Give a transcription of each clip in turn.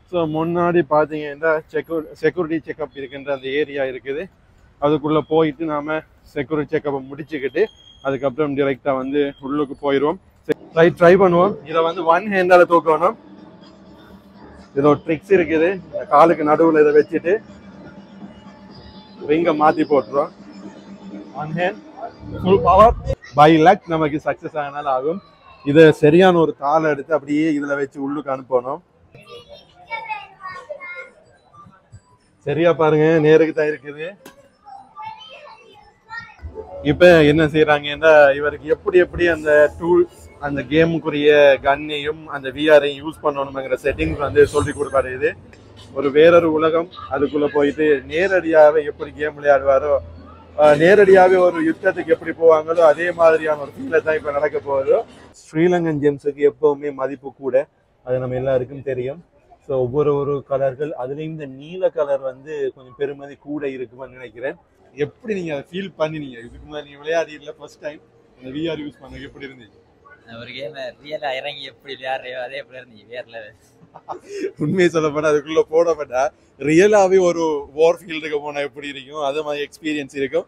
So முன்னாடி பார்த்தீங்கன்னா secure security checkup இருக்கின்ற அந்த ஏரியா இருக்குது அதுக்குள்ளே போயிட்டு நாம் செக்யூரிட்டி செக்கப்பை முடிச்சுக்கிட்டு அதுக்கப்புறம் டிரெக்டாக வந்து உள்ளுக்கு போயிடுவோம் ட்ரை ட்ரை பண்ணுவோம் இதை வந்து ஒன் ஹேண்டால் தூக்கணும் இதில் ஒரு ட்ரிக்ஸ் இருக்குது இந்த காலுக்கு நடுவில் இதை வச்சுட்டு ரிங்கை மாற்றி போட்டுரும் one hand full power by luck நமக்கு சக்ஸஸ் ஆகினாலும் ஆகும் இதை சரியான ஒரு தாளை எடுத்து அப்படியே இதில் வச்சு உள்ளுக்கு அனுப்பணும் சரியா பாருங்க நேருக்கு தான் இருக்குது இப்ப என்ன செய்யறாங்கன்னா இவருக்கு எப்படி எப்படி அந்த டூல்ஸ் அந்த கேமுக்குரிய கன்னையும் அந்த விஆரையும் யூஸ் பண்ணணுங்கிற செட்டிங்ஸ் வந்து சொல்லி கொடுப்பாரு இது ஒரு வேறொரு உலகம் அதுக்குள்ள போயிட்டு நேரடியாவே எப்படி கேம் விளையாடுவாரோ ஆஹ் நேரடியாவே ஒரு யுத்தத்துக்கு எப்படி போவாங்களோ அதே மாதிரியான ஒரு ஃபீலை தான் இப்ப நடக்க போகுது ஸ்ரீலங்கன் ஜெம்ஸுக்கு எப்பவுமே மதிப்பு கூட அது நம்ம எல்லாருக்கும் தெரியும் ஸோ ஒவ்வொரு ஒரு கலர்கள் அதுலேயும் இந்த நீல கலர் வந்து கொஞ்சம் பெருமதி கூட இருக்குமான்னு நினைக்கிறேன் எப்படி நீங்க அதை ஃபீல் பண்ணினீங்க இதுக்கு முன்னாடி நீங்க விளையாடி இல்லை ஃபர்ஸ்ட் டைம் அந்த விஆர் யூஸ் பண்ண எப்படி இருந்துச்சு ஒரு கேம் ரியலா இறங்கி எப்படி விளையாடுறியோ அதே எப்படி இருந்துச்சு வேற level. உண்மையை சொல்ல போனா அதுக்குள்ள போடப்பட்டா ரியலாவே ஒரு வார் ஃபீல்டுக்கு போனா எப்படி இருக்கும் அது மாதிரி எக்ஸ்பீரியன்ஸ் இருக்கும்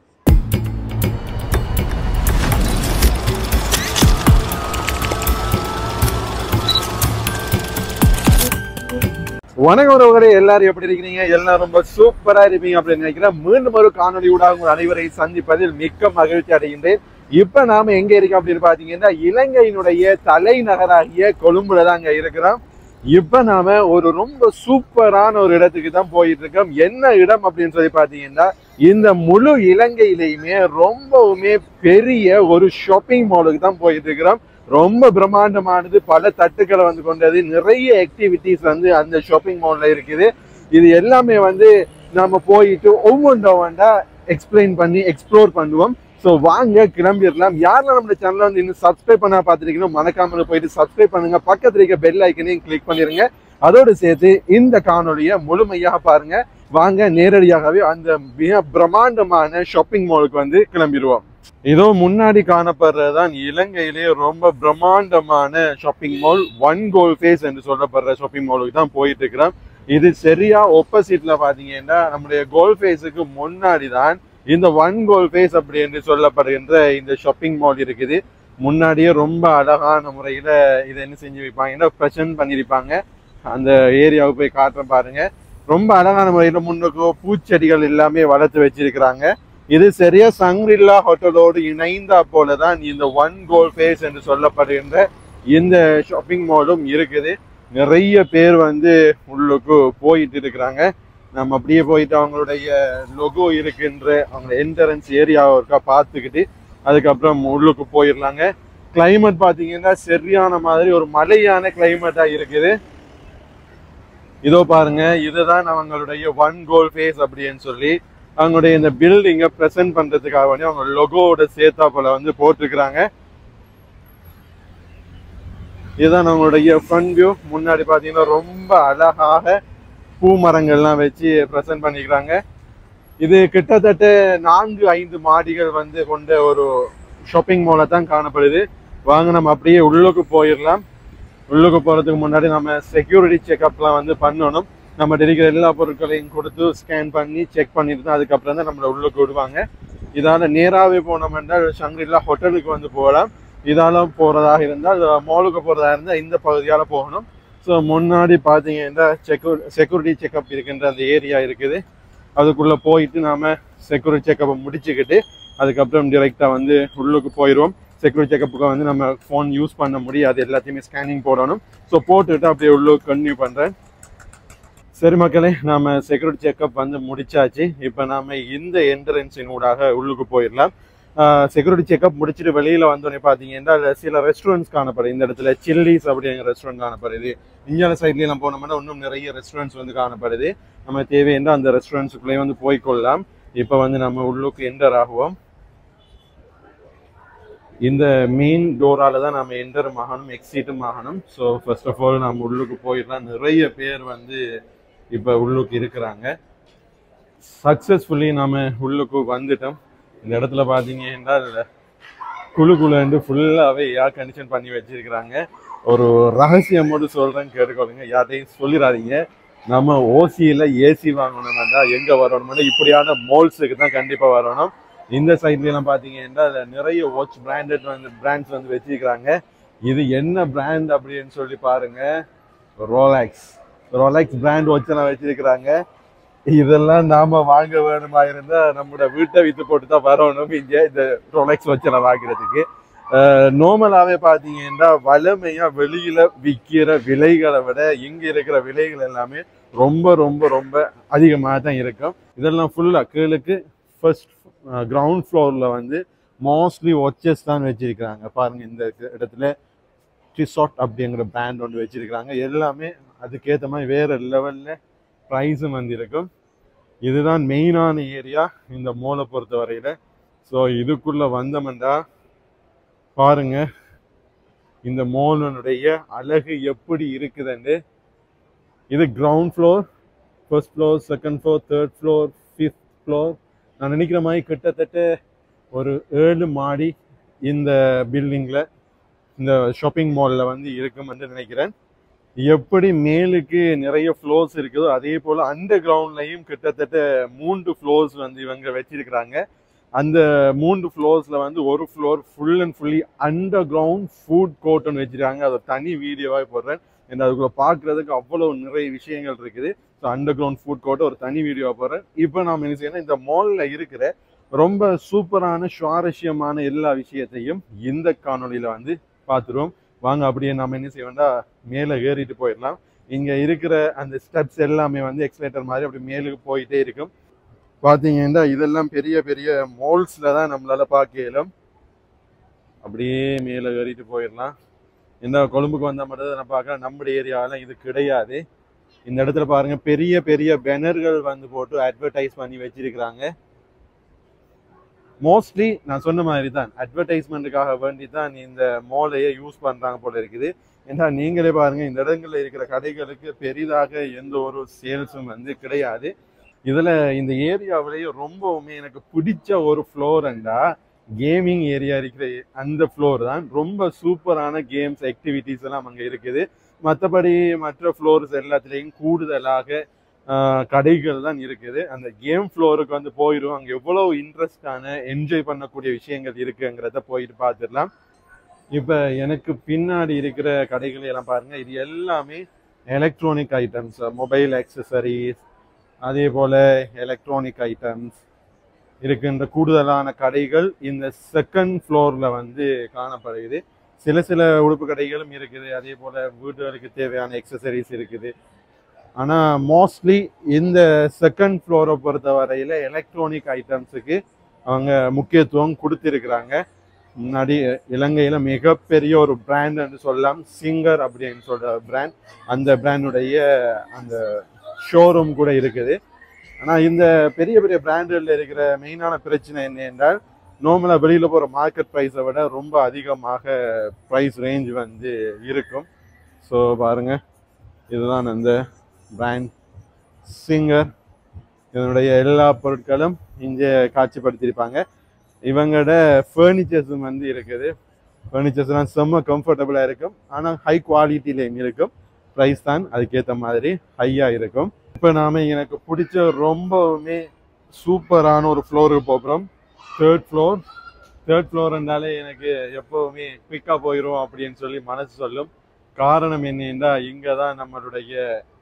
வணக்கம் உறவுகளே எல்லாரும் எப்படி இருக்கிறீங்க எல்லாம் ரொம்ப சூப்பரா இருப்பீங்க அப்படின்னு நினைக்கிறேன் மீண்டும் ஒரு காணொலி ஊடாக உங்கள் அனைவரை சந்திப்பதில் மிக்க மகிழ்ச்சி அடைகின்றேன் இப்ப நாம எங்க இருக்கோம் அப்படின்னு பாத்தீங்கன்னா இலங்கையினுடைய தலைநகராகிய கொழும்புல தான் அங்க இருக்கிறோம் இப்ப நாம ஒரு ரொம்ப சூப்பரான ஒரு இடத்துக்கு தான் போயிட்டு இருக்கோம் என்ன இடம் அப்படின்னு சொல்லி பாத்தீங்கன்னா இந்த முழு இலங்கையிலையுமே ரொம்பவுமே பெரிய ஒரு ஷாப்பிங் மாலுக்கு தான் போயிட்டு இருக்கிறோம் ரொம்ப பிரம்மாண்டமானது பல தட்டுக்களை வந்து கொண்டது நிறைய ஆக்டிவிட்டிஸ் வந்து அந்த ஷாப்பிங் மால்ல இருக்குது இது எல்லாமே வந்து நம்ம போயிட்டு ஒவ்வொன்றா ஒவ்வொன்றா எக்ஸ்பிளைன் பண்ணி எக்ஸ்ப்ளோர் பண்ணுவோம் ஸோ வாங்க கிளம்பிடலாம் யாரெல்லாம் நம்ம சேனலை வந்து இன்னும் சப்ஸ்கிரைப் பண்ணா பார்த்துருக்கீங்களோ மறக்காம போயிட்டு சப்ஸ்கிரைப் பண்ணுங்க பக்கத்துல இருக்க பெல் ஐக்கனையும் கிளிக் பண்ணிருங்க அதோடு சேர்த்து இந்த காணொலியை முழுமையாக பாருங்க வாங்க நேரடியாகவே அந்த மிக பிரம்மாண்டமான ஷாப்பிங் மாலுக்கு வந்து கிளம்பிடுவோம் இதோ முன்னாடி காணப்படுறது தான் இலங்கையிலேயே ரொம்ப பிரம்மாண்டமான shopping mall One Galle Face என்று சொல்லப்படுற ஷாப்பிங் மாலுக்கு தான் போயிட்டு இருக்கிறோம் இது சரியா ஒப்போசிட்ல பாத்தீங்கன்னா நம்முடைய கோல் ஃபேஸுக்கு முன்னாடி தான் இந்த ஒன் கோல் ஃபேஸ் அப்படி என்று சொல்லப்படுகின்ற இந்த ஷாப்பிங் மால் இருக்குது முன்னாடியே ரொம்ப அழகான முறையில இதை என்ன செஞ்சு வைப்பாங்கன்னா ப்ரெசென்ட் பண்ணியிருப்பாங்க அந்த ஏரியாவுக்கு போய் காட்டுறேன் பாருங்க ரொம்ப அழகான முறையில முன்னுக்கு பூச்செடிகள் எல்லாமே வளர்த்து வச்சிருக்கிறாங்க இது சரியா சங்ரில்லா ஹோட்டலோடு இணைந்தா போல தான் இந்த ஒன் கோல் ஃபேஸ் என்று சொல்லப்படுகின்ற இந்த ஷாப்பிங் மாலும் இருக்குது நிறைய பேர் வந்து உள்ளுக்கு போயிட்டு இருக்கிறாங்க நம்ம அப்படியே போயிட்டு அவங்களுடைய லொகோ இருக்கின்ற அவங்க என்ட்ரன்ஸ் ஏரியாவை இருக்கா பார்த்துக்கிட்டு அதுக்கப்புறம் உள்ளுக்கு போயிடலாங்க கிளைமேட் பார்த்தீங்கன்னா சரியான மாதிரி ஒரு மலையான கிளைமேட்டா இருக்குது இதோ பாருங்க இதுதான் அவங்களுடைய ஒன் கோல் ஃபேஸ் அப்படின்னு சொல்லி அவங்களுடைய இந்த பில்டிங்கை ப்ரெசென்ட் பண்றதுக்காக வேண்டி அவங்க லொகோவோட சேர்த்தா போல வந்து போட்டிருக்கிறாங்க இதுதான் நம்மளுடைய ஃப்ரண்ட் வியூ முன்னாடி பார்த்தீங்கன்னா ரொம்ப அழகாக பூ மரங்கள்லாம் வச்சு ப்ரெசென்ட் பண்ணிக்கிறாங்க இது கிட்டத்தட்ட நான்கு ஐந்து மாடிகள் வந்து கொண்ட ஒரு ஷாப்பிங் மாலை தான் காணப்படுது வாங்க நம்ம அப்படியே உள்ளுக்கு போயிடலாம் உள்ளுக்கு போகிறதுக்கு முன்னாடி நம்ம செக்யூரிட்டி செக்அப்லாம் வந்து பண்ணணும் நம்ம இருக்கிற எல்லா பொருட்களையும் கொடுத்து ஸ்கேன் பண்ணி செக் பண்ணிட்டு தான் அதுக்கப்புறம் தான் நம்மளை உள்ளுக்கு விடுவாங்க இதால் நேராகவே போனோம் என்றால் சங்கரில்லா ஹோட்டலுக்கு வந்து போகலாம் இதால் போகிறதாக இருந்தால் மாலுக்கு போகிறதா இருந்தால் இந்த பகுதியால் போகணும் ஸோ முன்னாடி பார்த்தீங்கன்னா செக்யூ செக்யூரிட்டி செக்அப் இருக்கின்ற அந்த ஏரியா இருக்குது அதுக்குள்ளே போயிட்டு நாம் செக்யூரிட்டி செக்கப்பை முடிச்சுக்கிட்டு அதுக்கப்புறம் டிரெக்டாக வந்து உள்ளுக்கு போயிடுவோம் செக்யூரிட்டி செக்கப்புக்கு வந்து நம்ம ஃபோன் யூஸ் பண்ண முடியாது எல்லாத்தையுமே ஸ்கேனிங் போடணும் ஸோ போட்டுட்டு அப்படியே உள்ளுக்கு கன்டினியூ பண்ணுறேன் சரி மக்களே நாம செக்யூரிட்டி செக்அப் வந்து முடிச்சாச்சு இப்போ நாம இந்த என்ட்ரன்ஸின் ஊடாக உள்ளுக்கு போயிடலாம் செக்யூரிட்டி செக்அப் முடிச்சுட்டு வெளியில வந்தோடனே பார்த்தீங்கன்னா அதுல சில ரெஸ்டாரண்ட்ஸ் காணப்படுது இந்த இடத்துல சில்லிஸ் அப்படிங்கிற ரெஸ்டாரண்ட் காணப்படுது இந்தியாவில் சைட்லேயும் போனோம்னா இன்னும் நிறைய ரெஸ்டாரண்ட்ஸ் வந்து காணப்படுது நம்ம தேவையான அந்த ரெஸ்டாரண்ட்ஸுக்குள்ளேயே வந்து போய்க்கொள்ளலாம் இப்போ வந்து நம்ம உள்ளுக்கு என்டர் ஆகுவோம் இந்த மெயின் டோரால தான் நம்ம என்டர் ஆகணும் எக்ஸிட்டும் ஆகணும் ஸோ ஃபர்ஸ்ட் ஆஃப் ஆல் நம்ம உள்ளுக்கு போயிடலாம் நிறைய பேர் வந்து இப்போ உள்ளுக்கு இருக்கிறாங்க சக்ஸஸ்ஃபுல்லி நாம உள்ளுக்கு வந்துட்டோம் இந்த இடத்துல பார்த்தீங்க என்றால் குழு குழுண்டு ஃபுல்லாகவே ஏர் கண்டிஷன் பண்ணி வச்சிருக்கிறாங்க ஒரு ரகசியம் மட்டும் சொல்கிறேன்னு கேட்டுக்கொள்ளுங்க யார்ட்டையும் சொல்லிடாதீங்க நம்ம ஓசியில ஏசி வாங்கணும்னா எங்க வரணும்னா இப்படியான மால்ஸுக்கு தான் கண்டிப்பா வரணும் இந்த சைட்ல எல்லாம் பாத்தீங்கன்னா அதுல நிறைய வாட்ச் பிராண்டட் வந்து பிராண்ட்ஸ் வந்து வச்சிருக்காங்க இது என்ன பிராண்ட் அப்படின்னு சொல்லி பாருங்க ரோலாக்ஸ் ரோலாக்ஸ் பிராண்ட் வாட்ச் எல்லாம் வச்சிருக்கிறாங்க இதெல்லாம் நாம வாங்க வேணுமா இருந்தா நம்மளோட வீட்டை வித்து போட்டு தான் வரணும் இங்க இந்த ரோலெக்ஸ் வாட்ச் எல்லாம் வாங்குறதுக்கு நார்மலாவே பாத்தீங்கன்னா வளமையா வெளியில விற்கிற விலைகளை விட இங்க இருக்கிற விலைகள் எல்லாமே ரொம்ப ரொம்ப ரொம்ப அதிகமாக தான் இருக்கும் இதெல்லாம் ஃபுல்லா கீழுக்கு ஃபர்ஸ்ட் கிரவுண்ட் ஃப்ளோர்ல வந்து மோஸ்ட்லி வாட்சஸ் தான் வச்சிருக்கிறாங்க பாருங்க இந்த இடத்துல ட்ரிசாட் அப்படிங்கிற பிராண்ட் ஒன்று வச்சிருக்கிறாங்க எல்லாமே அதுக்கேற்ற மாதிரி வேற லெவல்ல ப்ரைஸும் வந்து இருக்கும் இதுதான் மெயினான ஏரியா இந்த மோலை பொறுத்த வரையில ஸோ இதுக்குள்ள வந்தோம்டா பாருங்க இந்த மோலனுடைய அழகு எப்படி இருக்குதுன்னு இது ground floor first floor second floor third floor fifth floor நான் நினைக்கிற மாதிரி கிட்டத்தட்ட ஒரு ஏழு மாடி இந்த பில்டிங்கில் இந்த ஷாப்பிங் மாலில் வந்து இருக்குமென்று நினைக்கிறேன் எப்படி மேலுக்கு நிறைய ஃப்ளோர்ஸ் இருக்குதோ அதே போல் அண்டர் கிரவுண்ட்லையும் கிட்டத்தட்ட மூன்று ஃப்ளோர்ஸ் வந்து இவங்க வச்சிருக்கிறாங்க அந்த மூன்று ஃப்ளோர்ஸ்ல வந்து ஒரு floor full and fully underground food கோர்ட்னு வச்சிருக்காங்க அதை தனி வீடியோவாக போடுறேன் ஏன்னா அதுக்குள்ள பார்க்கறதுக்கு அவ்வளவு நிறைய விஷயங்கள் இருக்குது ஸோ அண்டர் கிரவுண்ட் ஃபுட் கோர்ட்டை ஒரு தனி வீடியோவாக போடுறேன் இப்போ நாம் என்ன செய்யணும் இந்த மாலில் இருக்கிற ரொம்ப சூப்பரான சுவாரஸ்யமான எல்லா விஷயத்தையும் இந்த காணொளியில வந்து பார்த்துருவோம் வாங்க அப்படியே நாம என்ன செய்ய வேண்டாம் மேலே ஏறிட்டு போயிடலாம் இங்க இருக்கிற அந்த ஸ்டெப்ஸ் எல்லாமே வந்து எக்ஸலேட்டர் மாதிரி அப்படி மேலுக்கு போயிட்டே இருக்கும் பார்த்தீங்கன்னா இதெல்லாம் பெரிய பெரிய மால்ஸ்ல தான் நம்மளால பார்க்க இயலும் அப்படியே மேலே ஏறிட்டு போயிடலாம் இந்த கொழும்புக்கு வந்த மட்டும் நான் பார்க்குறேன் நம்முடைய ஏரியாவில் இது கிடையாது இந்த இடத்துல பாருங்க பெரிய பெரிய பேனர்கள் வந்து போட்டு அட்வர்டைஸ் பண்ணி வச்சிருக்கிறாங்க மோஸ்ட்லி நான் சொன்ன மாதிரி தான் அட்வர்டைஸ்மெண்ட்டுக்காக வேண்டி தான் இந்த மாலையே யூஸ் பண்றாங்க போல இருக்குது ஏன்னா நீங்களே பாருங்க இந்த இடங்கள்ல இருக்கிற கடைகளுக்கு பெரிதாக எந்த ஒரு சேல்ஸும் வந்து கிடையாது இதுல இந்த ஏரியாவிலேயே ரொம்பவுமே எனக்கு பிடிச்ச ஒரு ஃப்ளோர்ண்டா கேமிங் ஏரியா இருக்கிற அந்த ஃப்ளோர் தான் ரொம்ப சூப்பரான கேம்ஸ் ஆக்டிவிட்டிஸ் எல்லாம் அங்கே இருக்குது மற்றபடி மற்ற ஃப்ளோர்ஸ் எல்லாத்துலேயும் கூடுதலாக ஆஹ், கடைகள் தான் இருக்குது அந்த கேம் ஃப்ளோருக்கு வந்து போயிடும் அங்கே எவ்வளவு இன்ட்ரெஸ்டான என்ஜாய் பண்ணக்கூடிய விஷயங்கள் இருக்குங்கிறத போயிட்டு பார்த்துடலாம் இப்போ எனக்கு பின்னாடி இருக்கிற கடைகள் எல்லாம் பாருங்க இது எல்லாமே எலக்ட்ரானிக் ஐட்டம்ஸ் மொபைல் ஆக்சசரிஸ் அதே போல எலக்ட்ரானிக் ஐட்டம்ஸ் இருக்கின்ற கூடுதலான கடைகள் இந்த செகண்ட் ஃப்ளோர்ல வந்து காணப்படுகிறது சில சில உடுப்பு கடைகளும் இருக்குது அதே போல வீடுகளுக்கு தேவையான எக்ஸசரிஸ் இருக்குது ஆனா மோஸ்ட்லி இந்த செகண்ட் ஃப்ளோரை பொறுத்த வரையில எலக்ட்ரானிக் ஐட்டம்ஸுக்கு அவங்க முக்கியத்துவம் கொடுத்திருக்கிறாங்க முன்னாடி இலங்கையில மிகப்பெரிய ஒரு பிராண்ட் சொல்லலாம் சிங்கர் அப்படின்னு சொல்ற பிராண்ட் அந்த பிராண்டுடைய அந்த ஷோரூம் கூட இருக்குது ஆனா இந்த பெரிய பெரிய பிராண்டுகளில் இருக்கிற மெயினான பிரச்சனை என்ன என்றால் நார்மலாக வெளியில் போகிற மார்க்கெட் ப்ரைஸை விட ரொம்ப அதிகமாக ப்ரைஸ் ரேஞ்ச் வந்து இருக்கும் ஸோ பாருங்க இதுதான் அந்த பிராண்ட் சிங்கர் இதனுடைய எல்லா பொருட்களும் இங்கே காட்சிப்படுத்தியிருப்பாங்க இவங்களோட ஃபர்னிச்சர்ஸும் வந்து இருக்குது ஃபர்னிச்சர்ஸ்லாம் செம்ம கம்ஃபர்டபுளாக இருக்கும் ஆனால் ஹை குவாலிட்டிலையும் இருக்கும் ப்ரைஸ் தான் அதுக்கேற்ற மாதிரி ஹையாக இருக்கும் இப்போ நாம எனக்கு பிடிச்ச ரொம்பவுமே சூப்பரான ஒரு ஃப்ளோருக்கு போகிறோம் தேர்ட் ஃப்ளோர் தேர்ட் ஃப்ளோர்னாலே எனக்கு எப்போவுமே குயிக்காக போயிடும் அப்படின்னு சொல்லி மனசு சொல்லும் காரணம் என்னன்னா இங்கே தான் நம்மளுடைய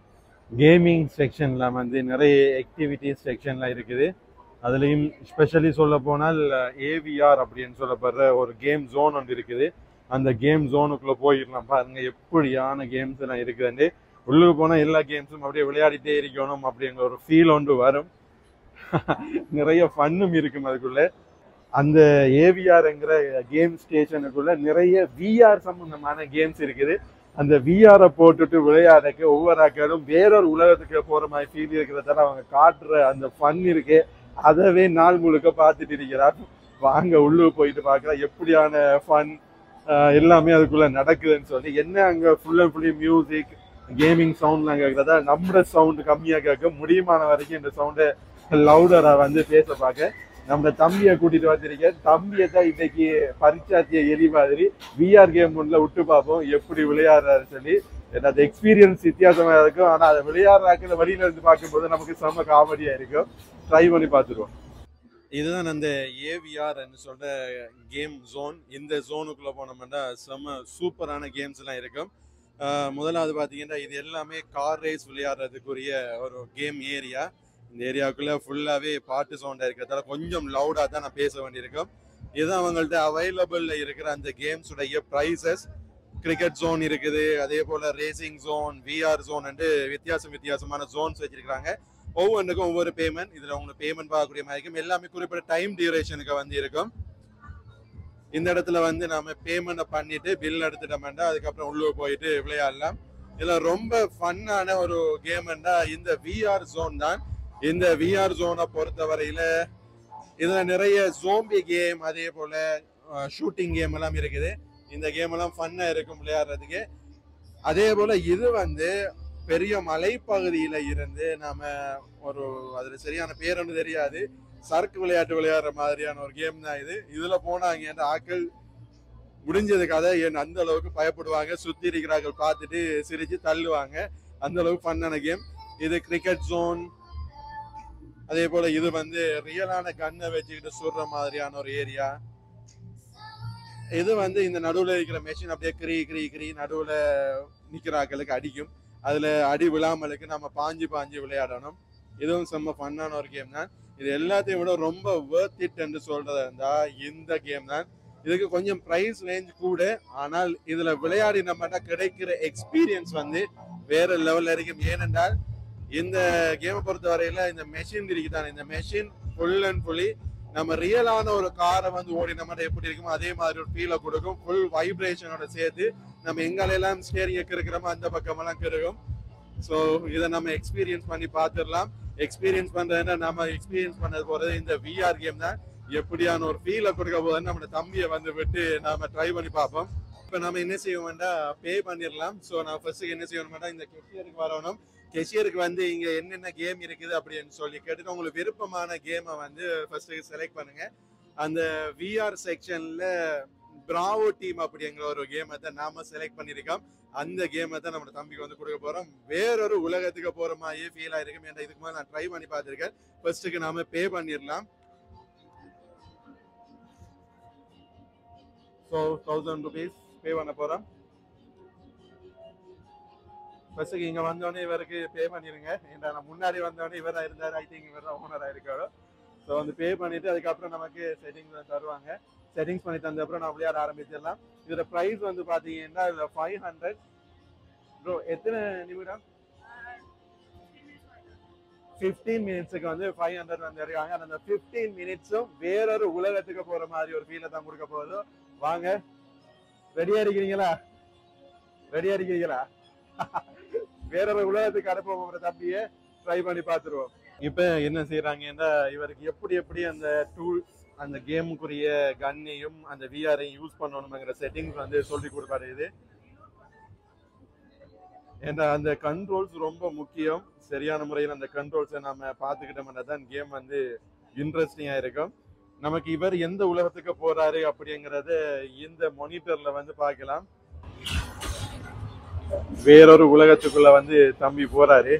கேமிங் செக்ஷனில் வந்து நிறைய ஆக்டிவிட்டிஸ் செக்ஷன்லாம் இருக்குது அதுலேயும் ஸ்பெஷலி சொல்ல போனால் ஏவிஆர் அப்படின்னு சொல்லப்படுற ஒரு கேம் ஜோன் ஒன்று இருக்குது அந்த கேம் ஜோனுக்குள்ளே போயிடலாம் பாருங்க எப்படியான கேம்ஸ் எல்லாம் இருக்குதுன்னு உள்ளுக்கு போனால் எல்லா கேம்ஸும் அப்படியே விளையாடிட்டே இருக்கணும் அப்படிங்கிற ஒரு ஃபீல் ஒன்று வரும் நிறைய ஃபன்னும் இருக்கும் அதுக்குள்ள அந்த ஏவிஆர்ங்கிற கேம் ஸ்டேஷனுக்குள்ள நிறைய விஆர் சம்பந்தமான கேம்ஸ் இருக்குது அந்த விஆரை போட்டுட்டு விளையாடக்கு ஒவ்வொரு ஆக்களும் வேறொரு உலகத்துக்கு போற மாதிரி ஃபீல் இருக்கிறதால அவங்க காட்டுற அந்த ஃபன் இருக்கு அதவே நாள் முழுக்க பார்த்துட்டு இருக்கிறார் வாங்க உள்ளுக்கு போயிட்டு பார்க்கலாம் எப்படியான ஃபன் எல்லாமே அதுக்குள்ள நடக்குதுன்னு சொல்லி என்ன அங்க full and fully music gaming சவுண்ட்லாம் கேட்கறதா நம்மளோட சவுண்ட் கம்மியா கேட்க முடியுமான வரைக்கும் இந்த சவுண்டை லவுடரா வந்து பேச பார்க்க நம்ம தம்பியை கூட்டிட்டு வந்திருக்கேன் தம்பியை தான் இன்னைக்கு பரிச்சாத்திய எலி மாதிரி விஆர் கேம் ஒன்றில் விட்டு பார்ப்போம் எப்படி விளையாடுறாரு சொல்லி ஏன்னா அந்த எக்ஸ்பீரியன்ஸ் வித்தியாசமா இருக்கும் ஆனா அதை விளையாடுறாக்கிற வெளியில இருந்து பார்க்கும்போது நமக்கு செம்ம காமெடியா இருக்கும் ட்ரை பண்ணி பார்த்துருவோம் இதுதான் அந்த ஏவிஆர் சொல்ற கேம் ஜோன் இந்த ஜோனுக்குள்ள போனோம்னா செம்ம சூப்பரான கேம்ஸ் எல்லாம் இருக்கும் ஆஹ் முதலாவது பார்த்தீங்கன்னா இது எல்லாமே கார் ரேஸ் விளையாடுறதுக்குரிய ஒரு கேம் ஏரியா இந்த ஏரியாவுக்குள்ள ஃபுல்லாவே பாட்டு சவுண்டா இருக்கிறதால கொஞ்சம் லவுடா தான் நான் பேச வேண்டியிருக்கும் இதுதான் அவங்கள்ட்ட அவைலபிள்ல இருக்கிற அந்த கேம்ஸ் உடைய ப்ரைசஸ் கிரிக்கெட் ஜோன் இருக்குது அதே போல ரேசிங் ஜோன் விஆர் ஜோன் வித்தியாசம் வித்தியாசமான ஜோன்ஸ் வச்சிருக்காங்க ஒவ்வொன்றுக்கும் ஒவ்வொரு பேமெண்ட் இதுல உங்களுக்கு பேமெண்ட் பார்க்கக்கூடிய மாதிரி இருக்கும் எல்லாமே குறிப்பிட்ட டைம் டியூரேஷனுக்கு வந்து இருக்கும் இந்த இடத்துல வந்து நாம பேமெண்ட் பண்ணிட்டு பில் எடுத்துட்டோம்னா அதுக்கப்புறம் உள்ள போயிட்டு விளையாடலாம் இதுல ரொம்ப ஃபன்னான ஒரு கேம்னா இந்த விஆர் ஜோன் தான் இந்த விஆர் ஜோனை பொறுத்தவரையில இதுல நிறைய ஜோம்பி கேம் அதே போல ஷூட்டிங் கேம் எல்லாம் இருக்குது இந்த கேம் எல்லாம் ஃபன்னா இருக்கும் விளையாடுறதுக்கு அதே போல இது வந்து பெரிய மலைப்பகுதியில இருந்து நாம ஒரு அதுல சரியான பேர் ஒன்று தெரியாது சரக்கு விளையாட்டு விளையாடுற மாதிரியான ஒரு கேம் தான் இது இதுல போனாங்க அந்த ஆக்கள் முடிஞ்சது கதை ஏன் அந்த அளவுக்கு பயப்படுவாங்க சுத்தி இருக்கிறார்கள் பார்த்துட்டு சிரிச்சு தள்ளுவாங்க அந்த அளவுக்கு ஃபன்னான கேம் இது கிரிக்கெட் ஜோன் அதே போல இது வந்து ரியலான கண்ணை வச்சுக்கிட்டு சுடுற மாதிரியான ஒரு ஏரியா இது வந்து இந்த நடுவுல இருக்கிற மெஷின் அப்படியே கிரி கிரி கிரி நடுவுல நிக்கிறாக்களுக்கு அடிக்கும் அதுல அடி விழாமலுக்கு நம்ம பாஞ்சு பாஞ்சு விளையாடணும் இதுவும் செம்ம ஃபன்னான ஒரு கேம் தான் இது எல்லாத்தையும் விட ரொம்ப வேர்த் இட் என்று சொல்றதா இருந்தா இந்த கேம் தான் இதுக்கு கொஞ்சம் பிரைஸ் ரேஞ்ச் கூட ஆனால் இதுல விளையாடி நம்மகிட்ட கிடைக்கிற எக்ஸ்பீரியன்ஸ் வந்து வேற லெவல்ல இருக்கும் ஏனென்றால் இந்த கேமை பொறுத்த வரையில இந்த மெஷின் இருக்குதான் இந்த மெஷின் ஃபுல் அண்ட் ஃபுல்லி நம்ம ரியலான ஒரு காரை வந்து ஓடி நம்ம எப்படி இருக்குமோ அதே மாதிரி ஒரு ஃபீலை கொடுக்கும் ஃபுல் வைப்ரேஷனோட சேர்த்து நம்ம எங்காலெல்லாம் ஸ்டேரிங் இருக்கிறோமோ அந்த பக்கமெல்லாம் கிருக்கும் ஸோ இதை நம்ம எக்ஸ்பீரியன்ஸ் பண்ணி பார்த்துடலாம் எக்ஸ்பீரியன்ஸ் பண்றதுன்னா நம்ம எக்ஸ்பீரியன்ஸ் பண்ணது போறது இந்த விஆர் கேம் தான் எப்படியான ஒரு ஃபீலை கொடுக்க போதுன்னு நம்ம தம்பியை வந்து விட்டு நாம ட்ரை பண்ணி பார்ப்போம் இப்போ நம்ம என்ன செய்வோம்னா பே பண்ணிடலாம் ஸோ நான் ஃபர்ஸ்ட் என்ன செய்யணும்னா இந்த கெஷியருக்கு வரணும் கெஷியருக்கு வந்து இங்க என்னென்ன கேம் இருக்குது அப்படின்னு சொல்லி கேட்டுட்டு உங்களுக்கு விருப்பமான கேமை வந்து ஃபர்ஸ்ட் செலக்ட் பண்ணுங்க அந்த விஆர் செக்ஷன்ல பிராவோ டீம் அப்படிங்கிற ஒரு கேமை தான் நாம செலக்ட் பண்ணியிருக்கோம் அந்த கேமை தான் நம்ம தம்பிக்கு வந்து கொடுக்க போறோம் வேறொரு உலகத்துக்கு போற மாதிரியே ஃபீல் ஆயிருக்கும் ஏன்டா இதுக்கு மேலே நான் ட்ரை பண்ணி பார்த்துருக்கேன் ஃபர்ஸ்ட்டுக்கு நாம பே பண்ணிடலாம் ஸோ தௌசண்ட் ருபீஸ் பே பண்ண போறோம் ஃபர்ஸ்ட்டுக்கு இங்க வந்தோடனே இவருக்கு பே பண்ணிருங்க ஏன்டா நான் முன்னாடி வந்தோடனே இவரா இருந்தாரு ஐ திங்க் இவர் ஓனரா இருக்காரு ஸோ வந்து பே பண்ணிட்டு அதுக்கப்புறம் நமக்கு செட்டிங்ஸ் தருவாங்க செட்டிங்ஸ் பண்ணி தந்த அப்புறம் நான் விளையாட ஆரம்பிச்சிடலாம் இதோட ப்ரைஸ் வந்து பாத்தீங்கன்னா இதுல ஃபைவ் ஹண்ட்ரட் ப்ரோ எத்தனை நிமிடம் ஃபிஃப்டீன் மினிட்ஸுக்கு வந்து ஃபைவ் ஹண்ட்ரட் வந்து இருக்காங்க அந்த ஃபிஃப்டீன் மினிட்ஸும் வேறொரு உலகத்துக்கு போற மாதிரி ஒரு ஃபீலை தான் கொடுக்க போகுது வாங்க ரெடியா இருக்கிறீங்களா ரெடியா இருக்கிறீங்களா வேறொரு உலகத்துக்கு அனுப்ப போற தம்பியை ட்ரை பண்ணி பார்த்துருவோம் இப்போ என்ன செய்யறாங்கன்னா இவருக்கு எப்படி எப்படி அந்த டூல் அந்த கேமுக்குரிய கன்னையும் அந்த விஆரையும் யூஸ் பண்ணணுங்கிற செட்டிங்ஸ் வந்து சொல்லி கொடுப்பாரு இது ஏன்னா அந்த கண்ட்ரோல்ஸ் ரொம்ப முக்கியம் சரியான முறையில் அந்த கண்ட்ரோல்ஸை நம்ம பார்த்துக்கிட்டோம்னா தான் கேம் வந்து இன்ட்ரெஸ்டிங்காக இருக்கும் நமக்கு இவர் எந்த உலகத்துக்கு போறாரு அப்படிங்கறத இந்த மானிட்டர்ல வந்து பார்க்கலாம் வேறொரு உலகத்துக்குள்ள வந்து தம்பி போறாரு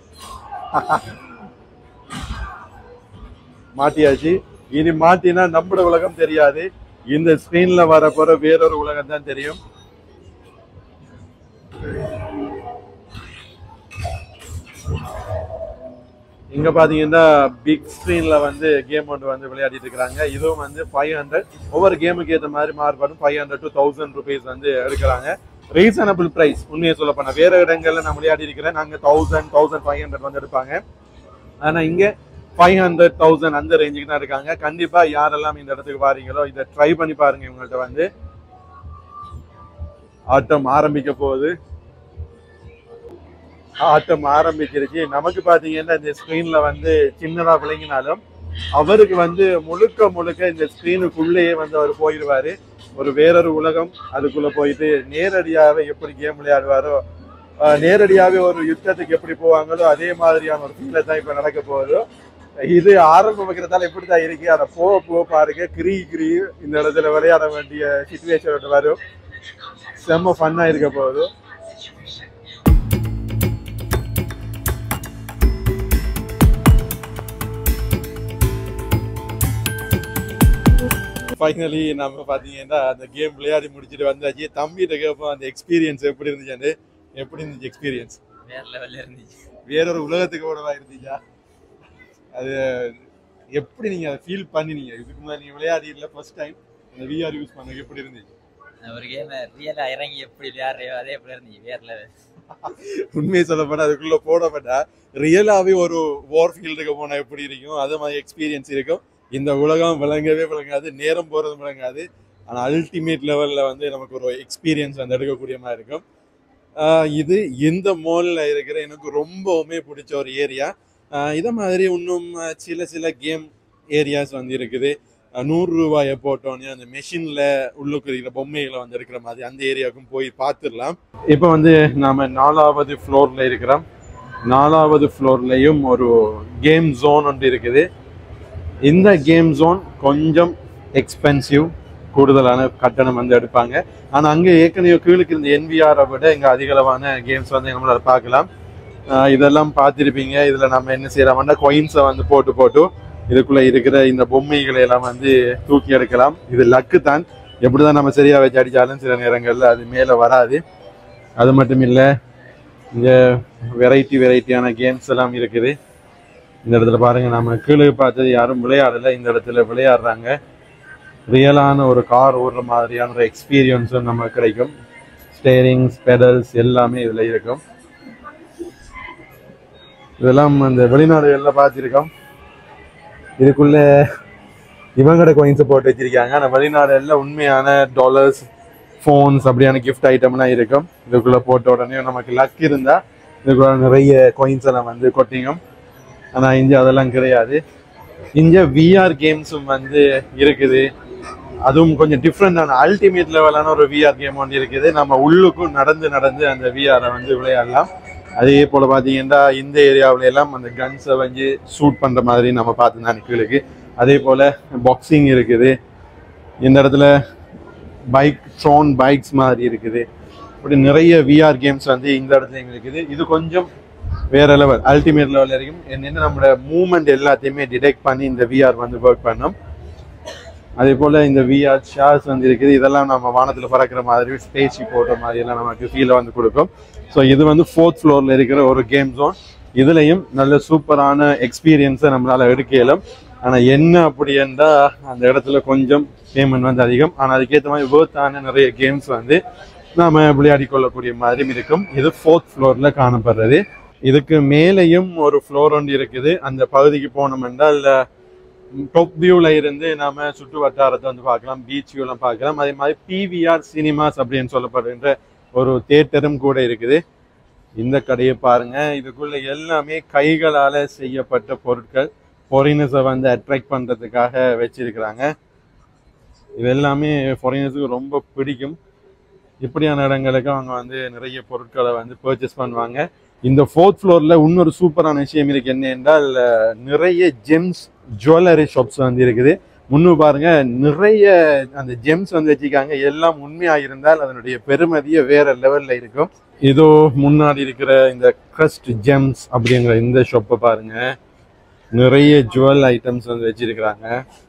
மாட்டியாச்சு இனி மாட்டினா நம்மட உலகம் தெரியாது இந்த ஸ்கிரீன்ல வர போற வேறொரு உலகம் தான் தெரியும் இங்க பாத்தீங்கன்னா பிக் ஸ்கிரீன்ல வந்து கேம் ஒன்று வந்து விளையாடிட்டு இருக்காங்க இதுவும் வந்து ஃபைவ் ஹண்ட்ரட் ஒவ்வொரு கேமுக்கு ஏற்ற மாதிரி மாறுபடும் five hundred to thousand rupees வந்து எடுக்கிறாங்க ரீசனபிள் பிரைஸ் உண்மையை சொல்ல போனா வேற இடங்கள்ல நான் விளையாடி இருக்கிறேன் நாங்க தௌசண்ட் தௌசண்ட் ஃபைவ் ஹண்ட்ரட் வந்து எடுப்பாங்க ஆனா இங்க ஃபைவ் ஹண்ட்ரட் தௌசண்ட் அந்த ரேஞ்சுக்கு தான் இருக்காங்க கண்டிப்பா யாரெல்லாம் இந்த இடத்துக்கு வாரீங்களோ இதை ட்ரை பண்ணி பாருங்க இவங்கள்ட்ட வந்து ஆட்டம் ஆரம்பிக்க போகுது ஆட்டம் ஆரம்பிச்சிருச்சு நமக்கு பாத்தீங்கன்னா இந்த ஸ்கிரீன்ல வந்து சின்னதா விளங்கினாலும் அவருக்கு வந்து முழுக்க முழுக்க இந்த ஸ்கிரீனுக்குள்ளேயே வந்து அவர் போயிடுவாரு ஒரு வேறொரு உலகம் அதுக்குள்ள போயிட்டு நேரடியாவே எப்படி கேம் விளையாடுவாரோ ஆஹ் நேரடியாவே ஒரு யுத்தத்துக்கு எப்படி போவாங்களோ அதே மாதிரியான ஒரு ஃபீல தான் இப்ப நடக்க போகுதோ இது ஆரம்பம் வைக்கிறதால எப்படிதான் இருக்கு அதை போக போக பாருங்க கிரி கிரி இந்த இடத்துல விளையாட வேண்டிய சுச்சுவேஷன் வரும் செம்ம ஃபன்னா இருக்க போகுது ஃபைனலி நம்ம பார்த்தீங்கன்னா அந்த கேம் விளையாடி முடிச்சுட்டு வந்தாச்சு தம்பிகிட்ட கேட்போம் அந்த எக்ஸ்பீரியன்ஸ் எப்படி இருந்துச்சு எப்படி இருந்துச்சு எக்ஸ்பீரியன்ஸ் வேற லெவல்ல இருந்துச்சு வேறொரு உலகத்துக்கு போனதா இருந்துச்சா அது எப்படி நீங்க அதை ஃபீல் பண்ணினீங்க இதுக்கு முன்னாடி நீங்க விளையாடி இல்லை ஃபர்ஸ்ட் டைம் அந்த விஆர் யூஸ் பண்ண எப்படி இருந்துச்சு ஒரு கேம் ரியலா இறங்கி எப்படி விளையாடுறையோ அதே எப்படி இருந்துச்சு வேற லெவல் உண்மையை சொல்ல போனா அதுக்குள்ள போடப்பட்டா ரியலாவே ஒரு வார் ஃபீல்டுக்கு போனா எப்படி இருக்கும் அது மாதிரி எக்ஸ்பீரியன்ஸ் இருக்கும் இந்த உலகம் விளங்கவே விளங்காது நேரம் போறது விளங்காது ஆனா அல்டிமேட் லெவல்ல வந்து நமக்கு ஒரு எக்ஸ்பீரியன்ஸ் வந்து எடுக்கக்கூடிய மாதிரி இருக்கும் ஆஹ் இது இந்த மால்ல இருக்கிற எனக்கு ரொம்பவுமே பிடிச்ச ஒரு ஏரியா இதை மாதிரி இன்னும் ஆஹ் சில சில கேம் ஏரியாஸ் வந்து இருக்குது ஆஹ் நூறு ரூபாயை போட்டோன்னே அந்த மெஷின்ல உள்ளுக்கு இருக்கிற பொம்மைகளை வந்து இருக்கிற மாதிரி அந்த ஏரியாவுக்கும் போய் பார்த்துடலாம் இப்போ வந்து நாம நாலாவது ஃப்ளோர்ல இருக்கிறோம் நாலாவது ஃப்ளோர்லயும் ஒரு கேம் ஜோன் ஒன்று இருக்குது இந்த கேம் ஜோன் கொஞ்சம் எக்ஸ்பென்சிவ் கூடுதலான கட்டணம் வந்து எடுப்பாங்க ஆனா அங்க ஏற்கனவே கீழுக்கு இருந்த என்விஆரை விட இங்க அதிகளவான கேம்ஸ் வந்து நம்மளால பார்க்கலாம் ஆஹ் இதெல்லாம் பார்த்திருப்பீங்க இதுல நம்ம என்ன செய்யலாம்னா கொயின்ஸை வந்து போட்டு போட்டு இதுக்குள்ள இருக்கிற இந்த பொம்மைகளை எல்லாம் வந்து தூக்கி எடுக்கலாம் இது லக்கு தான் எப்படிதான் நம்ம சரியா வச்சு அடிச்சாலும் சில நேரங்கள்ல அது மேல வராது அது மட்டும் இல்ல இங்க வெரைட்டி வெரைட்டியான கேம்ஸ் எல்லாம் இருக்குது இந்த இடத்துல பாருங்க நம்ம கீழே பார்த்தது யாரும் விளையாடல இந்த இடத்துல விளையாடுறாங்க ரியலான ஒரு கார் ஓடுற மாதிரியான ஒரு எக்ஸ்பீரியன்ஸும் நமக்கு கிடைக்கும் ஸ்டேரிங்ஸ் பெடல்ஸ் எல்லாமே இதுல இருக்கும் இதெல்லாம் அந்த வெளிநாடுகள்ல பார்த்திருக்கோம் இதுக்குள்ள இவங்கட coins போட்டு வச்சிருக்காங்க ஆனால் வெளிநாடுல உண்மையான டாலர்ஸ் ஃபோன்ஸ் அப்படியான கிஃப்ட் ஐட்டம்லாம் இருக்கும் இதுக்குள்ள போட்ட உடனே நமக்கு லக் இருந்தா இதுக்குள்ள நிறைய coins எல்லாம் வந்து கொட்டிங்கும் ஆனா இங்க அதெல்லாம் கிடையாது இங்க விஆர் கேம்ஸும் வந்து இருக்குது அதுவும் கொஞ்சம் டிஃப்ரெண்டான அல்டிமேட் லெவலான ஒரு விஆர் கேம் ஒன்று இருக்குது நம்ம உள்ளுக்கும் நடந்து நடந்து அந்த விஆரை வந்து விளையாடலாம் அதே போல பாத்தீங்கன்னா இந்த ஏரியாவுல எல்லாம் அந்த கன்ஸை வந்து ஷூட் பண்ற மாதிரி நம்ம பார்த்துதான் கீழுக்கு அதே போல பாக்ஸிங் இருக்குது இந்த இடத்துல பைக் ட்ரோன் பைக்ஸ் மாதிரி இருக்குது இப்படி நிறைய விஆர் கேம்ஸ் வந்து இந்த இடத்துல இருக்குது இது கொஞ்சம் வேற லெவல் அல்டிமேட் லெவல் வரைக்கும் என்னென்ன நம்மளோட மூமெண்ட் எல்லாத்தையுமே டிடெக்ட் பண்ணி இந்த விஆர் வந்து ஒர்க் பண்ணோம் அதே போல இந்த விஆர் ஷார்ஸ் வந்து இருக்குது இதெல்லாம் நம்ம வானத்துல பறக்கிற மாதிரி ஸ்பேஸ் போடுற மாதிரி எல்லாம் நமக்கு ஃபீலை வந்து கொடுக்கும் ஸோ இது வந்து ஃபோர்த் ஃப்ளோர்ல இருக்கிற ஒரு கேம் ஜோன் இதுலயும் நல்ல சூப்பரான எக்ஸ்பீரியன்ஸை நம்மளால எடுக்க இயலும் ஆனா என்ன அப்படி என்றா அந்த இடத்துல கொஞ்சம் பேமெண்ட் வந்து அதிகம் ஆனா அதுக்கேற்ற மாதிரி வேர்த்தான நிறைய கேம்ஸ் வந்து நாம விளையாடி கொள்ளக்கூடிய மாதிரியும் இருக்கும் இது ஃபோர்த் ஃப்ளோர்ல காணப்படுறது இதுக்கு மேலேயும் ஒரு ஃப்ளோர் ஒன்று இருக்குது அந்த பகுதிக்கு போனோம் என்றால் டாப் வியூல இருந்து நாம சுற்று வட்டாரத்தை வந்து பார்க்கலாம் பீச் வியூலாம் பார்க்கலாம் அதே மாதிரி பிவிஆர் சினிமாஸ் அப்படின்னு சொல்லப்படுகின்ற ஒரு தேட்டரும் கூட இருக்குது இந்த கடையை பாருங்க இதுக்குள்ள எல்லாமே கைகளால செய்யப்பட்ட பொருட்கள் ஃபாரினர்ஸை வந்து அட்ராக்ட் பண்றதுக்காக வச்சிருக்கிறாங்க இது எல்லாமே ஃபாரினர்ஸுக்கு ரொம்ப பிடிக்கும் இப்படியான இடங்களுக்கு அவங்க வந்து நிறைய பொருட்களை வந்து பர்ச்சேஸ் பண்ணுவாங்க இந்த ஃபோர்த் ஃப்ளோர்ல இன்னொரு சூப்பரான விஷயம் இருக்கு என்ன என்றால் அஹ், நிறைய ஜெம்ஸ் ஜுவல்லரி ஷாப்ஸ் வந்து இருக்குது முன்னு பாருங்க நிறைய அந்த ஜெம்ஸ் வந்து வச்சிருக்காங்க எல்லாம் உண்மையா இருந்தால் அதனுடைய பெருமதியே வேற லெவல்ல இருக்கும் இதோ முன்னாடி இருக்கிற இந்த கிரஸ்ட் ஜெம்ஸ் அப்படிங்கிற இந்த ஷாப்பை பாருங்க நிறைய ஜுவல் ஐட்டம்ஸ் வந்து வச்சிருக்கிறாங்க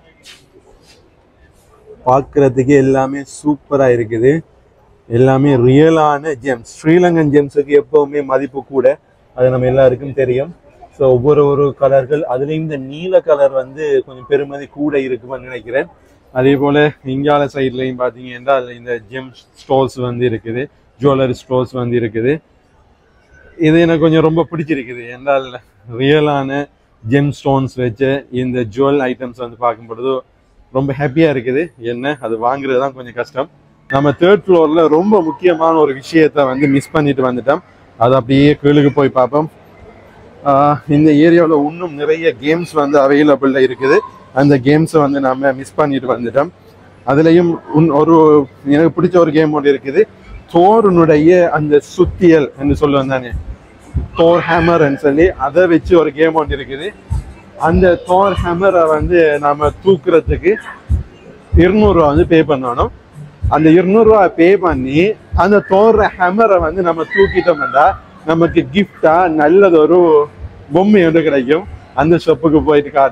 பார்க்கறதுக்கு எல்லாமே சூப்பரா இருக்குது எல்லாமே ரியலான ஜெம்ஸ் ஸ்ரீலங்கன் ஜெம்ஸுக்கு எப்பவுமே மதிப்பு கூட அது நம்ம எல்லாருக்கும் தெரியும் ஸோ ஒவ்வொரு ஒரு கலர்கள் அதுலேயும் இந்த நீல கலர் வந்து கொஞ்சம் பெருமதி கூட இருக்குமென்னு நினைக்கிறேன் அதே போல இங்கால சைட்லையும் பார்த்தீங்க என்றால் இந்த ஜெம் ஸ்டோர்ஸ் வந்து இருக்குது ஜுவல்லரி ஸ்டோர்ஸ் வந்து இருக்குது இது எனக்கு கொஞ்சம் ரொம்ப பிடிச்சிருக்குது என்றால் ரியலான ஜெம் ஸ்டோன்ஸ் வச்சு இந்த ஜுவல் ஐட்டம்ஸ் வந்து பார்க்கும் பொழுது ரொம்ப ஹாப்பியாக இருக்குது என்ன அது வாங்குறது தான் கொஞ்சம் கஷ்டம் நம்ம தேர்ட் ஃப்ளோரில் ரொம்ப முக்கியமான ஒரு விஷயத்தை வந்து மிஸ் பண்ணிட்டு வந்துட்டோம் அது அப்படியே கீழுக்கு போய் பார்ப்போம் ஆஹ் இந்த ஏரியாவில் இன்னும் நிறைய கேம்ஸ் வந்து அவைலபிளில் இருக்குது அந்த கேம்ஸை வந்து நம்ம மிஸ் பண்ணிட்டு வந்துட்டோம் அதுலேயும் உன் ஒரு எனக்கு பிடிச்ச ஒரு கேம் ஒன்று இருக்குது தோரனுடைய அந்த சுத்தியல் என்று சொல்லுவேன் தானே தோர் ஹேமர்ன்னு சொல்லி அதை வச்சு ஒரு கேம் ஒன்று இருக்குது அந்த தோர் ஹேமரை வந்து நாம தூக்குறதுக்கு இருநூறுவா வந்து பே பண்ணணும் அந்த இருநூறுவா பே பண்ணி அந்த தோற ஹேமரை வந்து நம்ம தூக்கிட்டோம்னா நமக்கு கிஃப்டா நல்லதொரு பொம்மை ஒன்று கிடைக்கும் அந்த ஷாப்புக்கு போயிட்டு காட்டுறேன்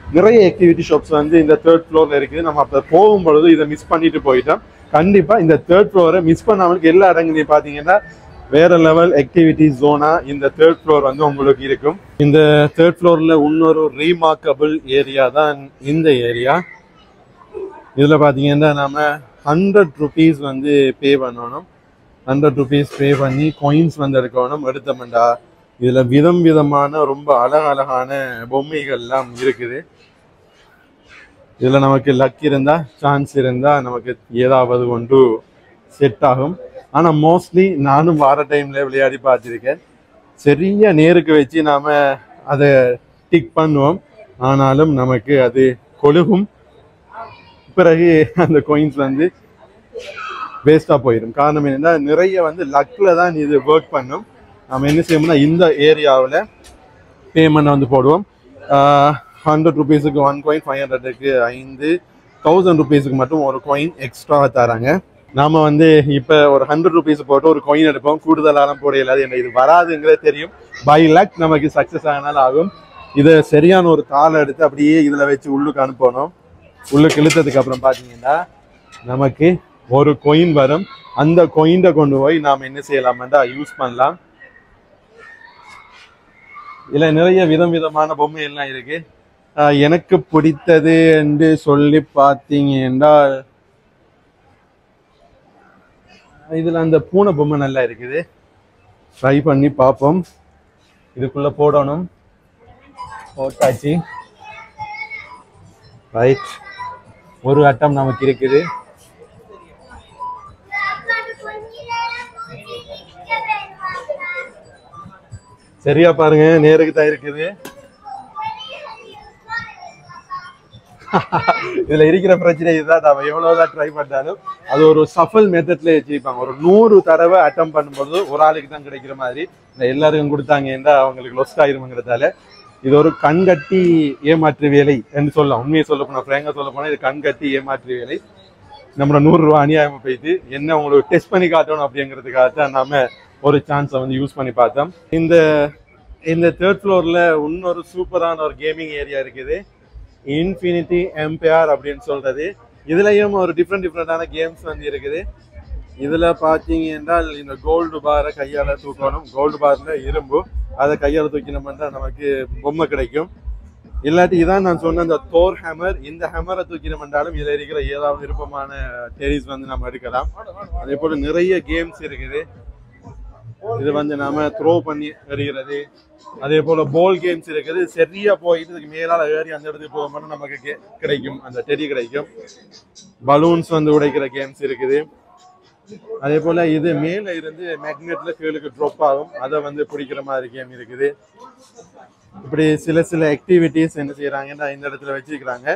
நிறைய ஆக்டிவிட்டி ஷாப்ஸ் வந்து இந்த தேர்ட் ஃப்ளோர்ல இருக்குது நம்ம அப்போ போகும்பொழுது இதை மிஸ் பண்ணிட்டு போயிட்டோம் கண்டிப்பா இந்த தேர்ட் ஃப்ளோரை மிஸ் பண்ணாமலுக்கு எல்லா இடங்களையும் பாத்தீங்கன்னா வேற லெவல் ஆக்டிவிட்டி ஜோனா இந்த தேர்ட் ஃப்ளோர் வந்து உங்களுக்கு இருக்கும் இந்த தேர்ட் ஃப்ளோர்ல இன்னொரு ரீமார்க்கபிள் ஏரியா தான் இந்த ஏரியா இதுல பாத்தீங்கன்னா நாம ஹண்ட்ரட் ருபீஸ் வந்து பே பண்ணணும் ஹண்ட்ரட் ருபீஸ் பே பண்ணி காயின்ஸ் வந்து எடுக்கணும் எடுத்தோம்டா இதுல விதம் விதமான ரொம்ப அழகழகான பொம்மைகள்லாம் இருக்குது இதுல நமக்கு லக் இருந்தா சான்ஸ் இருந்தா நமக்கு ஏதாவது ஒன்று செட் ஆகும் ஆனா மோஸ்ட்லி நானும் வார டைம்ல விளையாடி பார்த்துருக்கேன் சரியா நேருக்கு வச்சு நாம அதை டிக் பண்ணுவோம் ஆனாலும் நமக்கு அது கொழுகும் பிறகு அந்த coins வந்து வேஸ்டா போயிடும் காரணம் என்னன்னா நிறைய வந்து லக்ல தான் இது ஒர்க் பண்ணும் நம்ம என்ன செய்யணும்னா இந்த ஏரியாவில் பேமெண்ட் வந்து போடுவோம் ஹண்ட்ரட் ருபீஸுக்கு ஒன் காயின் ஃபைவ் ஹண்ட்ரடுக்கு ஐந்து தௌசண்ட் ருபீஸுக்கு மட்டும் ஒரு காயின் எக்ஸ்ட்ரா தராங்க நாம வந்து இப்போ ஒரு ஹண்ட்ரட் ருபீஸ் போட்டு ஒரு காயின் எடுப்போம் கூடுதலாலாம் போட இல்லாது என்ன இது வராதுங்கிறதே தெரியும் பை லக் நமக்கு சக்ஸஸ் ஆனாலும் ஆகும் இதை சரியான ஒரு தாளை எடுத்து அப்படியே இதில் வச்சு உள்ளுக்கு அனுப்பணும் உள்ளுக்கு இழுத்ததுக்கு அப்புறம் பார்த்தீங்கன்னா நமக்கு ஒரு கொயின் வரும் அந்த கொயின்ட கொண்டு போய் நாம் என்ன செய்யலாம்டா யூஸ் பண்ணலாம் இதுல நிறைய விதம் விதமான பொம்மை எல்லாம் இருக்கு ஆஹ் எனக்கு பிடித்தது என்று சொல்லி பார்த்தீங்க என்றால் இதுல அந்த பூனை பொம்மை நல்லா இருக்குது ட்ரை பண்ணி பார்ப்போம் இதுக்குள்ள போடணும் போட்டாச்சு ரைட் ஒரு அட்டம் நமக்கு இருக்குது சரியா பாருங்க நேருக்கு தான் இருக்குது இதுல இருக்கிற பிரச்சனை இதுதான் நம்ம எவ்வளவுதான் ட்ரை பண்ணாலும் அது ஒரு சஃபல் மெத்தட்ல வச்சிருப்பாங்க ஒரு நூறு தடவை அட்டம் பண்ணும்போது ஒரு ஆளுக்கு தான் கிடைக்கிற மாதிரி இந்த எல்லாருக்கும் கொடுத்தாங்கன்னா அவங்களுக்கு லொஸ்ட் ஆயிருங்கிறதால இது ஒரு கண்கட்டி ஏமாற்று வேலை என்று சொல்லலாம் உண்மையை சொல்ல போனா ஃப்ரேங்கா சொல்ல போனா இது கண்கட்டி ஏமாற்று வேலை நம்மளோட நூறு ரூபா அநியாயமா போயிட்டு என்ன உங்களுக்கு டெஸ்ட் பண்ணி காட்டணும் அப்படிங்கிறதுக்காக தான் நாம ஒரு சான்ஸை வந்து யூஸ் பண்ணி பார்த்தோம் இந்த இந்த தேர்ட் ஃப்ளோர்ல இன்னொரு சூப்பரான ஒரு கேமிங் ஏரியா இருக்குது இன்ஃபினிட்டி எம்பையர் அப்படின்னு சொல்றது இதுலயும் ஒரு டிஃப்ரெண்ட் டிஃப்ரெண்டான கேம்ஸ் வந்து இருக்குது இதுல பாத்தீங்க என்றால் இந்த கோல்டு பாரை கையால தூக்கணும் கோல்டு பார்ல இரும்பு அதை கையால தூக்கினோம்னா நமக்கு பொம்மை கிடைக்கும் இல்லாட்டி இதான் நான் சொன்ன அந்த தோர் ஹேமர் இந்த ஹேமரை தூக்கினோம்னாலும் இதுல இருக்கிற ஏதாவது விருப்பமான டெரிஸ் வந்து நம்ம எடுக்கலாம் அதே போல நிறைய கேம்ஸ் இருக்குது இது வந்து நாம த்ரோ பண்ணி எறிகிறது அதே போல பால் கேம்ஸ் இருக்குது சரியா போயிட்டு இதுக்கு மேலால ஏறி அந்த இடத்துக்கு போகும்போது நமக்கு கே- கிடைக்கும் அந்த டெடி கிடைக்கும் பலூன்ஸ் வந்து உடைக்கிற கேம்ஸ் இருக்குது அதே போல இது மேல இருந்து மேக்னெட்ல கீழுக்கு ட்ராப் ஆகும் அதை வந்து பிடிக்கிற மாதிரி கேம் இருக்குது இப்படி சில சில ஆக்டிவிட்டிஸ் என்ன செய்யறாங்கன்னா இந்த இடத்துல வச்சிருக்கிறாங்க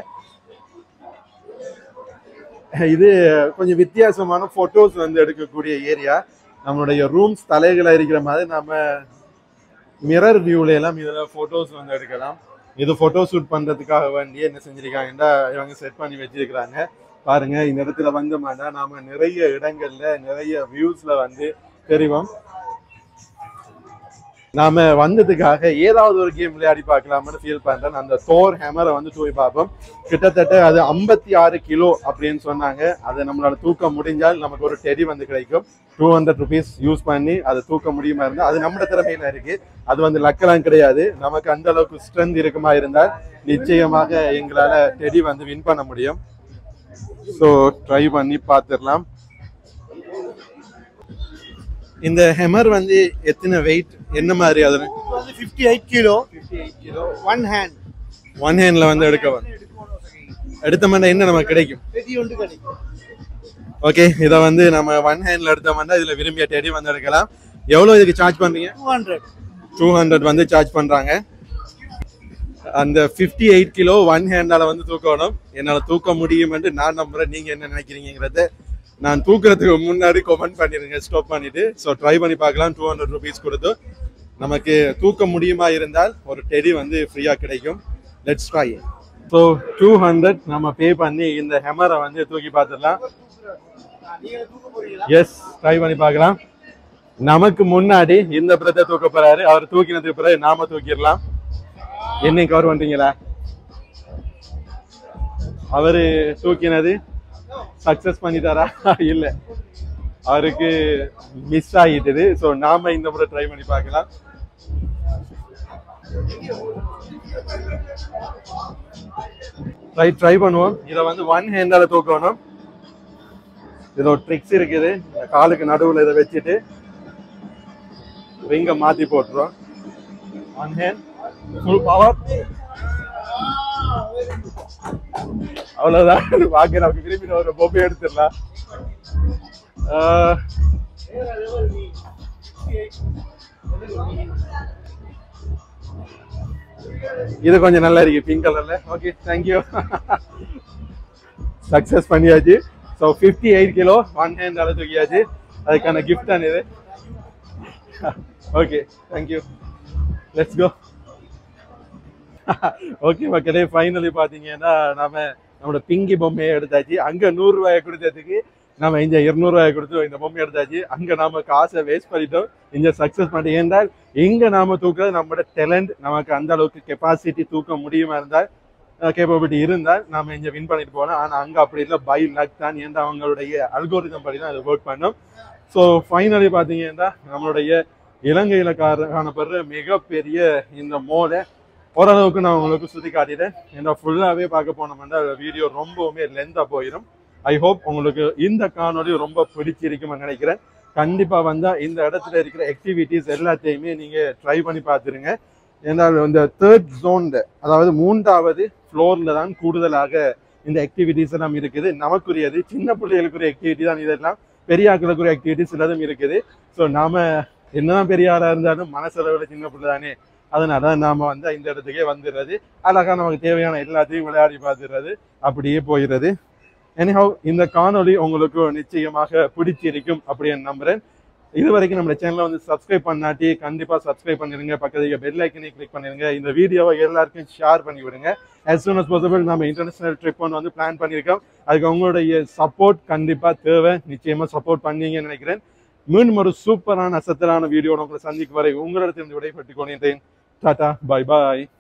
இது கொஞ்சம் வித்தியாசமான போட்டோஸ் வந்து எடுக்கக்கூடிய ஏரியா நம்மளுடைய ரூம்ஸ் தலைகளா இருக்கிற மாதிரி நம்ம மிரர் வியூல எல்லாம் இதுல போட்டோஸ் வந்து எடுக்கலாம் இது போட்டோ ஷூட் பண்றதுக்காக வேண்டி என்ன செஞ்சிருக்காங்கன்னா இவங்க செட் பண்ணி வச்சிருக்கிறாங்க பாருங்க இந்த இடத்துல வந்தோம்னா நாம நிறைய இடங்கள்ல நிறைய வியூஸ்ல வந்து தெரிவோம் நாம வந்ததுக்காக ஏதாவது ஒரு கேம் விளையாடி பார்க்கலாம்னு ஃபீல் பண்றேன் அந்த தோர் ஹேமரை வந்து தூக்கி பார்ப்போம் கிட்டத்தட்ட அது ஐம்பத்தி ஆறு கிலோ அப்படின்னு சொன்னாங்க அதை நம்மளால தூக்க முடிஞ்சால் நமக்கு ஒரு டெடி வந்து கிடைக்கும் டூ ஹண்ட்ரட் ருபீஸ் யூஸ் பண்ணி அதை தூக்க முடியுமா இருந்தால் அது நம்ம திறமையில இருக்கு அது வந்து லக்கெல்லாம் கிடையாது நமக்கு அந்த அளவுக்கு ஸ்ட்ரென்த் இருக்குமா இருந்தால் நிச்சயமாக எங்களால டெடி வந்து வின் பண்ண முடியும் ஸோ ட்ரை பண்ணி பார்த்துடலாம் இந்த ஹெமர் வந்து எத்தனை வெயிட் என்ன மாதிரி அது வந்து 58 கிலோ ஒன் ஹேண்ட் ஒன் ஹேண்ட்ல வந்து எடுக்க வரும் எடுத்தோம்னா என்ன நமக்கு கிடைக்கும் பெரிய ஒன்று கிடைக்கும் ஓகே இதை வந்து நம்ம ஒன் ஹேண்ட்ல எடுத்தோம்னா இதுல விரும்பிய டெடி வந்து எடுக்கலாம் எவ்வளவு இதுக்கு சார்ஜ் பண்றீங்க டூ ஹண்ட்ரட் டூ ஹண்ட்ரட் வந்து சார்ஜ் பண்றாங்க அந்த 58 எயிட் கிலோ ஒன் ஹேண்டால வந்து தூக்கணும் என்னால தூக்க முடியும் என்று நான் நம்புறேன் நீங்க என்ன நினைக்கிறீங்கிறத நான் தூக்குறதுக்கு முன்னாடி கமெண்ட் பண்ணிருங்க ஸ்டாப் பண்ணிட்டு ஸோ ட்ரை பண்ணி பார்க்கலாம் டூ ஹண்ட்ரட் ருபீஸ் கொடுத்து நமக்கு தூக்க முடியுமா இருந்தால் ஒரு டெடி வந்து ஃப்ரீயா கிடைக்கும் let's try so two hundred நம்ம பே பண்ணி இந்த ஹெமரை வந்து தூக்கி பார்த்துடலாம் எஸ் ட்ரை பண்ணி பார்க்கலாம் நமக்கு முன்னாடி இந்த பிரத்தை தூக்க போறாரு அவர் தூக்கினதுக்கு பிறகு நாம தூக்கிடலாம் என்னை கவர் பண்றீங்களா அவரு தூக்கினது சக்சஸ் பண்ணிட்டாரா இல்ல அவருக்கு மிஸ் ஆகிட்டது ஸோ நாம இந்த முறை ட்ரை பண்ணி பார்க்கலாம் ட்ரை ட்ரை பண்ணுவோம் இதை வந்து ஒன் ஹேண்டால தூக்கணும் இதுல ஒரு ட்ரிக்ஸ் இருக்குது இந்த காலுக்கு நடுவுல இதை வச்சுட்டு ரிங்க மாத்தி போட்டுரும் ஒன் ஹேண்ட் ஃபுல் பவர் அவ்வளவுதான் வாங்க நமக்கு திரும்பி ஒரு பொம்மை எடுத்துடலாம் ஆஹ், இது கொஞ்சம் நல்லா இருக்கு பிங்க் கலர்ல ஓகே தேங்க்யூ சக்சஸ் பண்ணியாச்சு so fifty eight kilo one hand அளவு தூக்கியாச்சு அதுக்கான கிஃப்ட் தான் இது okay thank you let's go okay மக்களே ஃபைனலி பார்த்தீங்கன்னா நாம நம்மளோட பிங்கி பொம்மையை எடுத்தாச்சு அங்கே நூறுரூவாயை கொடுத்ததுக்கு நம்ம இங்க இருநூறுவாயை கொடுத்து இந்த பொம்மை எடுத்தாச்சு அங்க நாம காசை வேஸ்ட் பண்ணிட்டோம் இங்க சக்சஸ் பண்ணிட்டோம் ஏன்றால் இங்க நாம தூக்குறது நம்மளோட டேலண்ட் நமக்கு அந்த அளவுக்கு கெப்பாசிட்டி தூக்க முடியுமா இருந்தால் கேப்பபிலிட்டி இருந்தால் நாம இங்க வின் பண்ணிட்டு போனோம் ஆனா அங்க அப்படி இல்லை பை லக் தான் ஏன்னா அவங்களுடைய அல்கோரிதம் படி தான் அது ஒர்க் பண்ணோம் ஸோ ஃபைனலி பார்த்தீங்கன்னா நம்மளுடைய இலங்கையில கார- காணப்படுற மிகப்பெரிய இந்த மோலை ஓரளவுக்கு நான் உங்களுக்கு சுத்தி காட்டிட்டேன் ஏன்னா ஃபுல்லாவே பார்க்க போனோம்னா வீடியோ ரொம்பவுமே லென்த்தா போயிடும் ஐ ஹோப் உங்களுக்கு இந்த காணொளி ரொம்ப பிடிச்சிருக்கும்னு நினைக்கிறேன் கண்டிப்பா வந்தா இந்த இடத்துல இருக்கிற ஆக்டிவிட்டிஸ் எல்லாத்தையுமே நீங்க ட்ரை பண்ணி பார்த்துருங்க ஏன்னால் இந்த தேர்ட் ஜோன்ல அதாவது மூன்றாவது ஃப்ளோர்ல தான் கூடுதலாக இந்த ஆக்டிவிட்டிஸ் எல்லாம் இருக்குது நமக்குரியது சின்ன பிள்ளைகளுக்குரிய ஆக்டிவிட்டி தான் இதெல்லாம் பெரிய ஆட்களுக்குரிய ஆக்டிவிட்டிஸ் எல்லாரும் இருக்குது ஸோ நாம என்னதான் பெரிய ஆளா இருந்தாலும் மனசளவில் சின்ன பிள்ளை தானே அதனால நாம வந்து இந்த இடத்துக்கே வந்துடுறது அழகா நமக்கு தேவையான எல்லாத்தையும் விளையாடி பார்த்துடுறது அப்படியே போயிடுறது எனிஹவ் இந்த காணொளி உங்களுக்கு நிச்சயமாக பிடிச்சிருக்கும் அப்படின்னு நம்புறேன் இது வரைக்கும் நம்ம சேனலை வந்து சப்ஸ்கிரைப் பண்ணாட்டி கண்டிப்பா சப்ஸ்கிரைப் பண்ணிருங்க பக்கத்துல பெல் ஐக்கனை கிளிக் பண்ணிருங்க இந்த வீடியோவை எல்லாருக்கும் ஷேர் பண்ணி விடுங்க as soon as possible நம்ம இன்டர்நேஷனல் ட்ரிப் ஒன்று வந்து பிளான் பண்ணியிருக்கோம் அதுக்கு உங்களுடைய சப்போர்ட் கண்டிப்பா தேவை நிச்சயமா சப்போர்ட் பண்ணீங்கன்னு நினைக்கிறேன் மீண்டும் ஒரு சூப்பரான அசத்தலான வீடியோ உங்களை சந்திக்கும் வரை உங்களிடத்திலிருந்து விடைபெற்றுக் கொண்டேன் டாடா பை பாய்